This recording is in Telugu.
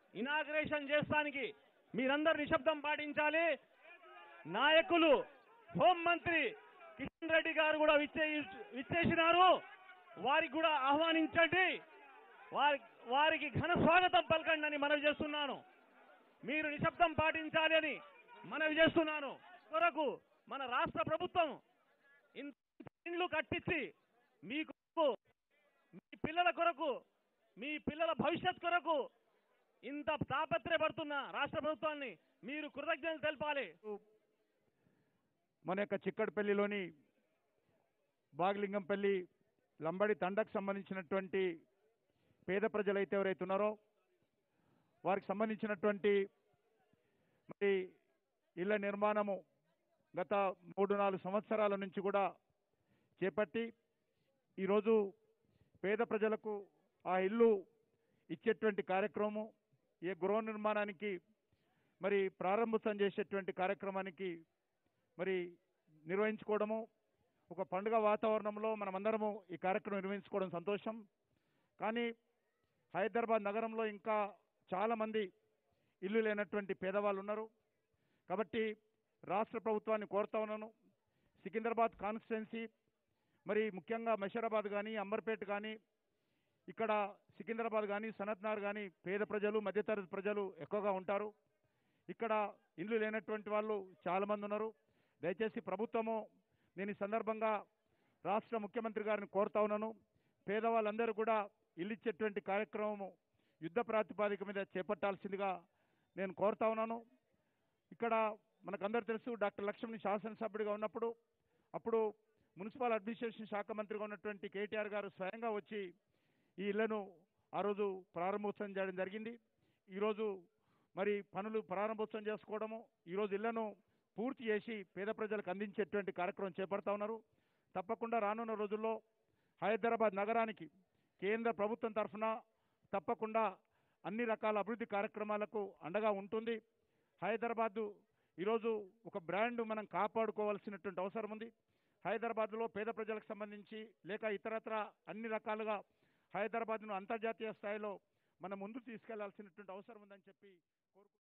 ఇనాగ్రేషన్ చేస్తానికి మీరందరు నిశ్శబ్దం పాటించాలి నాయకులు హోంమంత్రి కిషన్ రెడ్డి గారు కూడా విచ్చే విచ్చేసినారు వారికి కూడా ఆహ్వానించండి వారి వారికి ఘన స్వాగతం పలకండి అని మనవి చేస్తున్నాను మీరు నిశ్శబ్దం పాటించాలి అని మనవి చేస్తున్నాను కొరకు మన రాష్ట్ర ప్రభుత్వం ఇంత ఇండ్లు కట్టించి మీ కొరకు మీ పిల్లల కొరకు మీ పిల్లల భవిష్యత్ కొరకు ఇంత తాపత్రయపడుతున్న రాష్ట్ర ప్రభుత్వాన్ని మీరు కృతజ్ఞతలు తెలపాలి మన యొక్క చిక్కడపల్లిలోని బాగలింగంపల్లి లంబడి తండకు సంబంధించినటువంటి పేద ప్రజలైతే ఎవరైతే ఉన్నారో వారికి సంబంధించినటువంటి మరి ఇళ్ల నిర్మాణము గత మూడు నాలుగు సంవత్సరాల నుంచి కూడా చేపట్టి ఈరోజు పేద ప్రజలకు ఆ ఇల్లు ఇచ్చేటువంటి కార్యక్రమం ఏ గృహ నిర్మాణానికి మరి ప్రారంభోత్సవం చేసేటువంటి కార్యక్రమానికి మరి నిర్వహించుకోవడము ఒక పండుగ వాతావరణంలో మనమందరము ఈ కార్యక్రమం నిర్వహించుకోవడం సంతోషం కానీ హైదరాబాద్ నగరంలో ఇంకా చాలామంది ఇల్లు లేనటువంటి పేదవాళ్ళు ఉన్నారు కాబట్టి రాష్ట్ర ప్రభుత్వాన్ని కోరుతా ఉన్నాను సికింద్రాబాద్ కాన్స్టిట్యున్సీ మరి ముఖ్యంగా మషీరాబాద్ కానీ అంబర్పేట కానీ ఇక్కడ సికింద్రాబాద్ కానీ సనత్నార్ కానీ పేద ప్రజలు మధ్యతరగతి ప్రజలు ఎక్కువగా ఉంటారు ఇక్కడ ఇల్లు లేనటువంటి వాళ్ళు చాలామంది ఉన్నారు దయచేసి ప్రభుత్వము నేను ఈ సందర్భంగా రాష్ట్ర ముఖ్యమంత్రి గారిని కోరుతా ఉన్నాను పేదవాళ్ళందరూ కూడా ఇల్లు ఇచ్చేటువంటి కార్యక్రమము యుద్ధ ప్రాతిపాదిక మీద చేపట్టాల్సిందిగా నేను కోరుతా ఉన్నాను ఇక్కడ మనకందరూ తెలుసు డాక్టర్ లక్ష్మణ్ శాసనసభ్యుడిగా ఉన్నప్పుడు అప్పుడు మున్సిపల్ అడ్మినిస్ట్రేషన్ శాఖ మంత్రిగా ఉన్నటువంటి కేటీఆర్ గారు స్వయంగా వచ్చి ఈ ఇళ్లను ఆ రోజు ప్రారంభోత్సవం చేయడం జరిగింది ఈరోజు మరి పనులు ప్రారంభోత్సవం చేసుకోవడము ఈరోజు ఇళ్లను పూర్తి చేసి పేద ప్రజలకు అందించేటువంటి కార్యక్రమం చేపడతా ఉన్నారు తప్పకుండా రానున్న రోజుల్లో హైదరాబాద్ నగరానికి కేంద్ర ప్రభుత్వం తరఫున తప్పకుండా అన్ని రకాల అభివృద్ధి కార్యక్రమాలకు అండగా ఉంటుంది హైదరాబాదు ఈరోజు ఒక బ్రాండ్ మనం కాపాడుకోవాల్సినటువంటి అవసరం ఉంది హైదరాబాద్లో పేద ప్రజలకు సంబంధించి లేక ఇతరత్ర అన్ని రకాలుగా హైదరాబాద్ను అంతర్జాతీయ స్థాయిలో మనం ముందు తీసుకెళ్లాల్సినటువంటి అవసరం ఉందని చెప్పి కోరుకు